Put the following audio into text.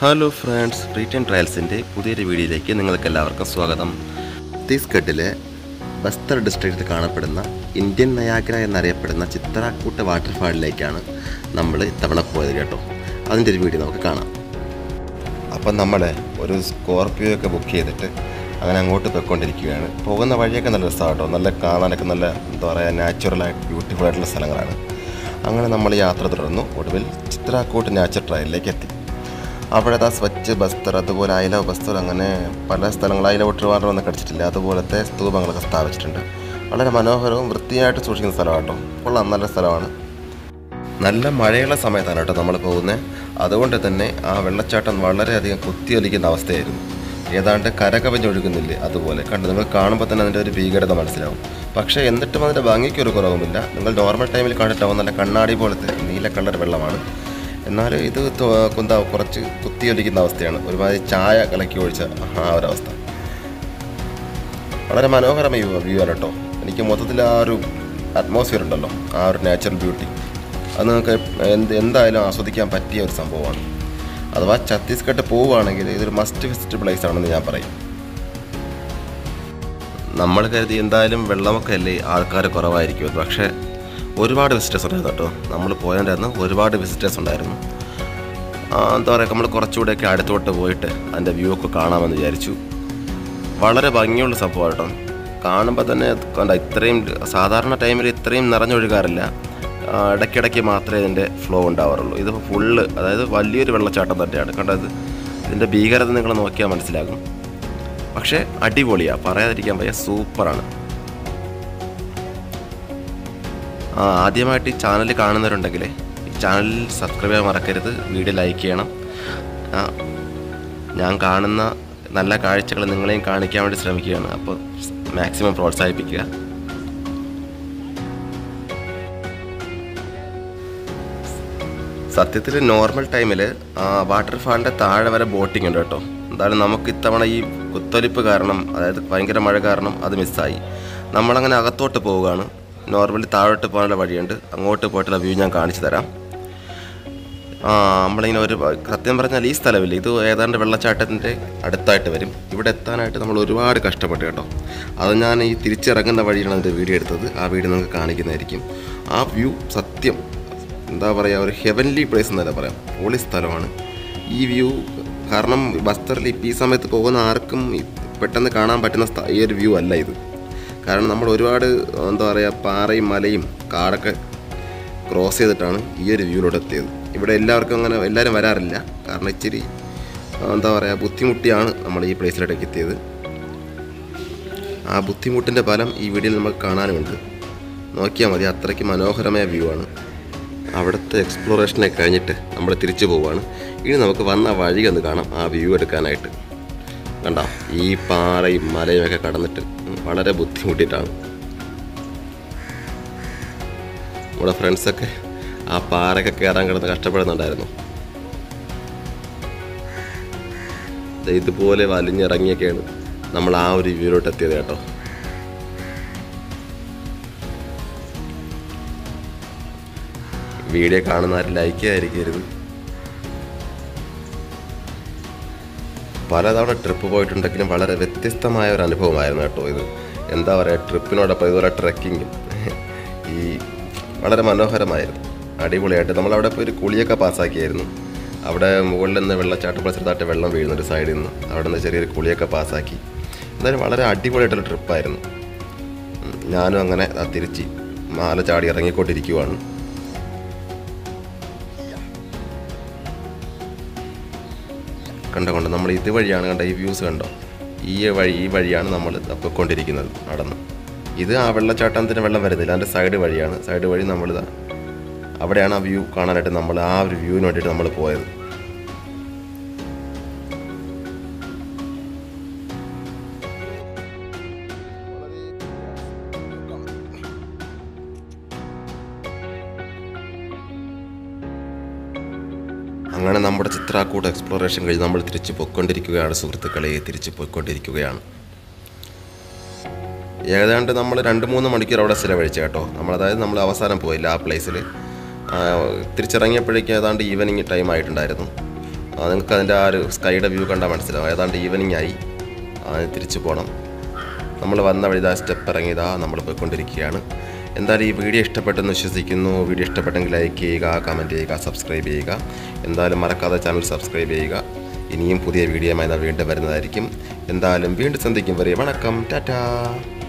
hello friends return ട്രയൽസിൻ്റെ പുതിയൊരു വീഡിയോയിലേക്ക് നിങ്ങൾക്ക് എല്ലാവർക്കും സ്വാഗതം ഛത്തീസ്ഗഡിലെ ബസ്തർ ഡിസ്ട്രിക്റ്റിൽ കാണപ്പെടുന്ന ഇന്ത്യൻ നയാഗ്ര എന്നറിയപ്പെടുന്ന ചിത്രാക്കൂട്ട് വാട്ടർഫാളിലേക്കാണ് നമ്മൾ ഇത്തവണ പോയത് കേട്ടോ അതിൻ്റെ ഒരു വീഡിയോ നമുക്ക് കാണാം അപ്പം നമ്മൾ ഒരു സ്കോർപ്പിയോ ഒക്കെ ബുക്ക് ചെയ്തിട്ട് അങ്ങനെ അങ്ങോട്ട് പോയിക്കൊണ്ടിരിക്കുകയാണ് പോകുന്ന വഴിയൊക്കെ നല്ല രസമാണ് കേട്ടോ നല്ല കാണാനൊക്കെ നല്ല എന്താ പറയുക നാച്ചുറലായിട്ട് ബ്യൂട്ടിഫുൾ ആയിട്ടുള്ള സ്ഥലങ്ങളാണ് അങ്ങനെ നമ്മൾ യാത്ര തുടർന്നു ഒടുവിൽ ചിത്രാക്കൂട്ട് നാച്ചുറൽ ട്രയലിലേക്ക് എത്തി അവിടെ ആ സ്വച്ഛ് ബസ്തർ അതുപോലെ ഐല ബസ്തർ അങ്ങനെ പല സ്ഥലങ്ങൾ ഐല ഒട്ടുപാട് ഒന്നും കടിച്ചിട്ടില്ല അതുപോലത്തെ സ്തൂപങ്ങളൊക്കെ സ്ഥാപിച്ചിട്ടുണ്ട് വളരെ മനോഹരവും വൃത്തിയായിട്ട് സൂക്ഷിക്കുന്ന സ്ഥലമാണ് കേട്ടോ കൊള്ളാം നല്ല സ്ഥലമാണ് നല്ല മഴയുള്ള സമയത്താണ് കേട്ടോ നമ്മൾ പോകുന്നത് അതുകൊണ്ട് തന്നെ ആ വെള്ളച്ചാട്ടം വളരെയധികം കുത്തിയൊലിക്കുന്ന അവസ്ഥയായിരുന്നു ഏതാണ്ട് കരകവിഞ്ഞൊഴുകുന്നില്ലേ അതുപോലെ കണ്ട് നിങ്ങൾ കാണുമ്പോൾ തന്നെ അതിൻ്റെ ഒരു ഭീകരത മനസ്സിലാവും പക്ഷേ എന്നിട്ടും അതിൻ്റെ ഭംഗിക്ക് ഒരു കുറവുമില്ല നിങ്ങൾ നോർമൽ ടൈമിൽ കണ്ടിട്ടാവും നല്ല കണ്ണാടി പോലത്തെ നീല കളർ വെള്ളമാണ് എന്നാൽ ഇത് ത- എന്താ കുറച്ച് കുത്തിയൊലിക്കുന്ന അവസ്ഥയാണ് ഒരുമാതിരി ചായ കലക്കി ഒഴിച്ച ആ ഒരവസ്ഥ വളരെ മനോഹരമായ വ്യൂ വ്യൂ ആണ് കേട്ടോ എനിക്ക് മൊത്തത്തിൽ ആ ഒരു അറ്റ്മോസ്ഫിയർ ഉണ്ടല്ലോ ആ ഒരു നാച്ചുറൽ ബ്യൂട്ടി അത് നിങ്ങൾക്ക് എന്ത് എന്തായാലും ആസ്വദിക്കാൻ പറ്റിയ ഒരു സംഭവമാണ് അഥവാ ഛത്തീസ്ഗഡ് പോവുകയാണെങ്കിൽ ഇതൊരു മസ്റ്റ് വിസിറ്റ് പ്ലേസ് ആണെന്ന് ഞാൻ പറയും നമ്മൾ കരുതി എന്തായാലും വെള്ളമൊക്കെ അല്ലേ ആൾക്കാർ കുറവായിരിക്കും പക്ഷേ ഒരുപാട് വിസിറ്റേഴ്സ് ഉണ്ടായിരുന്നു കേട്ടോ നമ്മൾ പോയതിൻ്റെ അന്ന് ഒരുപാട് വിസിറ്റേഴ്സ് ഉണ്ടായിരുന്നു ആ, എന്താ പറയുക നമ്മൾ കുറച്ചുകൂടെയൊക്കെ അടുത്തോട്ട് പോയിട്ട് അതിൻ്റെ വ്യൂ ഒക്കെ കാണാമെന്ന് വിചാരിച്ചു വളരെ ഭംഗിയുള്ള സംഭവമാണ് കേട്ടോ കാണുമ്പോൾ തന്നെ കണ്ട ഇത്രയും സാധാരണ ടൈമിൽ ഇത്രയും നിറഞ്ഞൊഴുകാറില്ല ആ, ഇടയ്ക്കിടയ്ക്ക് മാത്രമേ ഇതിൻ്റെ ഫ്ലോ ഉണ്ടാവാറുള്ളൂ ഇത് ഫുള്ള് അതായത് വലിയൊരു വെള്ളച്ചാട്ടം തന്നെയാണ് കണ്ടത് ഇതിൻ്റെ ഭീകരത നിങ്ങൾ നോക്കിയാൽ മനസ്സിലാകും പക്ഷേ അടിപൊളിയാണ് പറയാതിരിക്കാൻ വയ്യ സൂപ്പറാണ് ആ, ആദ്യമായിട്ട് ഈ ചാനൽ കാണുന്നവരുണ്ടെങ്കിൽ ഈ ചാനൽ സബ്സ്ക്രൈബ് ചെയ്യാൻ മറക്കരുത് വീഡിയോ ലൈക്ക് ചെയ്യണം ആ, ഞാൻ കാണുന്ന നല്ല കാഴ്ചകൾ നിങ്ങളെയും കാണിക്കാൻ വേണ്ടി ശ്രമിക്കുകയാണ് അപ്പോൾ മാക്സിമം പ്രോത്സാഹിപ്പിക്കുക സത്യത്തിൽ നോർമൽ ടൈമിൽ വാട്ടർഫാളിൻ്റെ താഴെ വരെ ബോട്ടിംഗ് ഉണ്ട് കേട്ടോ എന്തായാലും നമുക്ക് ഇത്തവണ ഈ കുത്തൊലിപ്പ് കാരണം അതായത് ഭയങ്കര മഴ കാരണം അത് മിസ്സായി നമ്മളങ്ങനെ അകത്തോട്ട് പോവുകയാണ് നോർമലി താഴോട്ട് പോകാനുള്ള വഴിയുണ്ട് അങ്ങോട്ട് പോയിട്ടുള്ള വ്യൂ ഞാൻ കാണിച്ചു തരാം ആ നമ്മളിങ്ങനെ ഒരു സത്യം പറഞ്ഞാൽ ഈ സ്ഥലമില്ല ഇത് ഏതാണ്ട് വെള്ളച്ചാട്ടത്തിൻ്റെ അടുത്തായിട്ട് വരും ഇവിടെ എത്താനായിട്ട് നമ്മൾ ഒരുപാട് കഷ്ടപ്പെട്ടു കേട്ടോ അത് ഞാൻ ഈ തിരിച്ചിറങ്ങുന്ന വഴിയാണ് അതിൻ്റെ വീഡിയോ എടുത്തത് ആ വീഡിയോ നിങ്ങൾക്ക് കാണിക്കുന്നതായിരിക്കും ആ വ്യൂ സത്യം എന്താ പറയുക ഒരു ഹെവൻലി പ്ലേസ് എന്ന് തന്നെ പറയാം പൊളി സ്ഥലമാണ് ഈ വ്യൂ കാരണം ബസ്തറിൽ ഇപ്പം ഈ സമയത്ത് പോകുന്ന ആർക്കും ഈ പെട്ടെന്ന് കാണാൻ പറ്റുന്ന സ്ഥ- ഈ ഒരു വ്യൂ അല്ല ഇത് കാരണം നമ്മൾ ഒരുപാട് എന്താ പറയുക പാറയും മലയും കാടൊക്കെ ക്രോസ് ചെയ്തിട്ടാണ് ഈ ഒരു വ്യൂവിലോട്ട് എത്തിയത് ഇവിടെ എല്ലാവർക്കും അങ്ങനെ എല്ലാവരും വരാറില്ല കാരണം ഇച്ചിരി ആ, എന്താ പറയുക ബുദ്ധിമുട്ടിയാണ് നമ്മൾ ഈ പ്ലേസിലോട്ടേക്ക് എത്തിയത് ആ ബുദ്ധിമുട്ടിൻ്റെ ഫലം ഈ വീഡിയോയിൽ നമുക്ക് കാണാനുമുണ്ട് നോക്കിയാൽ മതി അത്രയ്ക്ക് മനോഹരമായ വ്യൂ ആണ് അവിടുത്തെ എക്സ്പ്ലോറേഷനെ കഴിഞ്ഞിട്ട് നമ്മൾ തിരിച്ചു പോവുകയാണ് ഇനി നമുക്ക് വന്ന വഴി ഒന്ന് കാണാം ആ വ്യൂ എടുക്കാനായിട്ട് കണ്ട ഈ പാറയും മലയും ഒക്കെ കടന്നിട്ട് വളരെ ബുദ്ധിമുട്ടിയിട്ടാണ് നമ്മുടെ ഫ്രണ്ട്സൊക്കെ ആ പാറയൊക്കെ കയറാൻ കിടന്ന് കഷ്ടപ്പെടുന്നുണ്ടായിരുന്നു ദേ ഇതുപോലെ വലിഞ്ഞിറങ്ങിയൊക്കെയാണ് നമ്മൾ ആ ഒരു വ്യൂവിലോട്ട് എത്തിയത് കേട്ടോ വീഡിയോ കാണുന്ന ആരും ലൈക്ക് ചെയ്യാതിരിക്കരുത് പലതവണ ട്രിപ്പ് പോയിട്ടുണ്ടെങ്കിലും വളരെ വ്യത്യസ്തമായ ഒരു അനുഭവമായിരുന്നു കേട്ടോ ഇത് എന്താ പറയുക ട്രിപ്പിനോടൊപ്പം ഇതുപോലെ ട്രെക്കിങ്ങും ഈ വളരെ മനോഹരമായിരുന്നു അടിപൊളിയായിട്ട് നമ്മളവിടെ പോയി ഒരു കുളിയൊക്കെ പാസ്സാക്കിയായിരുന്നു അവിടെ മുകളിൽ നിന്ന് വെള്ളച്ചാട്ടം ചെറുതായിട്ട് വെള്ളം വീഴുന്നു ഒരു സൈഡിൽ നിന്ന് അവിടെ നിന്ന് ചെറിയൊരു കുളിയൊക്കെ പാസ്സാക്കി എന്തായാലും വളരെ അടിപൊളിയായിട്ടൊരു ട്രിപ്പായിരുന്നു ഉം, ഞാനും അങ്ങനെ ദാ തിരിച്ച് മാല ചാടി ഇറങ്ങിക്കൊണ്ടിരിക്കുവാണ് കണ്ടോ കണ്ടോ നമ്മൾ ഇതുവഴിയാണ് കണ്ട ഈ വ്യൂസ് കണ്ടോ ഈ വഴി ഈ വഴിയാണ് നമ്മൾ പൊയ്ക്കൊണ്ടിരിക്കുന്നത് നടന്ന് ഇത് ആ വെള്ളച്ചാട്ടത്തിന് വെള്ളം വരുന്നില്ല അതിൻ്റെ സൈഡ് വഴിയാണ് സൈഡ് വഴി നമ്മളിതാ അവിടെയാണ് ആ വ്യൂ കാണാനായിട്ട് നമ്മൾ ആ ഒരു വ്യൂവിന് വേണ്ടിയിട്ട് നമ്മൾ പോയത് അങ്ങനെ നമ്മുടെ ചിത്രാക്കൂട്ട് എക്സ്പ്ലോറേഷൻ കഴിഞ്ഞ് നമ്മൾ തിരിച്ച് പൊയ്ക്കൊണ്ടിരിക്കുകയാണ് സുഹൃത്തുക്കളെ തിരിച്ച് പൊയ്ക്കൊണ്ടിരിക്കുകയാണ് ഏതാണ്ട് നമ്മൾ രണ്ട് മൂന്ന് മണിക്കൂർ അവിടെ ചിലവഴിച്ചു കേട്ടോ നമ്മൾ അതായത് നമ്മൾ അവസാനം പോയില്ല ആ പ്ലേസിൽ തിരിച്ചിറങ്ങിയപ്പോഴേക്കും ഏതാണ്ട് ഈവനിങ് ടൈം ആയിട്ടുണ്ടായിരുന്നു ആ, നിങ്ങൾക്ക് അതിൻ്റെ ആ ഒരു സ്കൈയുടെ വ്യൂ കണ്ടാൽ മനസ്സിലാവും ഏതാണ്ട് ഈവനിങ് ആയി ആ, തിരിച്ചു പോകണം നമ്മൾ വന്ന വഴി ഇതാ സ്റ്റെപ്പ് ഇറങ്ങിയതാ നമ്മൾ പോയിക്കൊണ്ടിരിക്കുകയാണ് എന്തായാലും ഈ വീഡിയോ ഇഷ്ടപ്പെട്ടെന്ന് വിശ്വസിക്കുന്നു വീഡിയോ ഇഷ്ടപ്പെട്ടെങ്കിൽ ലൈക്ക് ചെയ്യുക കമൻറ്റ് ചെയ്യുക സബ്സ്ക്രൈബ് ചെയ്യുക എന്തായാലും മറക്കാതെ ചാനൽ സബ്സ്ക്രൈബ് ചെയ്യുക ഇനിയും പുതിയ വീഡിയോയുമായി നാം വീണ്ടും വരുന്നതായിരിക്കും എന്തായാലും വീണ്ടും സന്ധിക്കും വരെ വണക്കം ടാറ്റാ